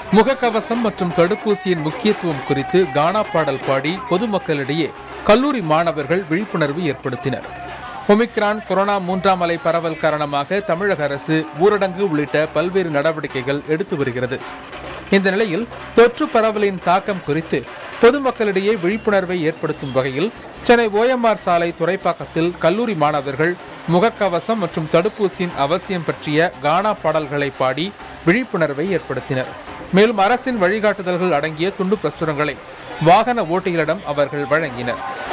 முகக்கவசம் மற்றும் தடுப்பூசியின் முக்கியத்துவம் குறித்து கானா பாடல் பாடி பொதுமக்களிடையே கல்லூரி மாணவர்கள் விழிப்புணர்வு ஏற்படுத்தினர் ஒமிக்ரான் கொரோனா மூன்றாம் அலை பரவல் காரணமாக தமிழக அரசு ஊரடங்கு உள்ளிட்ட பல்வேறு நடவடிக்கைகள் எடுத்து வருகிறது இந்த நிலையில் தொற்று பரவலின் தாக்கம் குறித்து பொதுமக்களிடையே விழிப்புணர்வை ஏற்படுத்தும் வகையில் சென்னை ஓஎம்ஆர் சாலை துறைப்பாக்கத்தில் கல்லூரி மாணவர்கள் முகக்கவசம் மற்றும் தடுப்பூசியின் அவசியம் பற்றிய கானா பாடல்களை பாடி விழிப்புணர்வை ஏற்படுத்தினர் மேலும் அரசின் வழிகாட்டுதல்கள் அடங்கிய துண்டு பிரசுரங்களை வாகன ஓட்டிகளிடம் அவர்கள் வழங்கினர்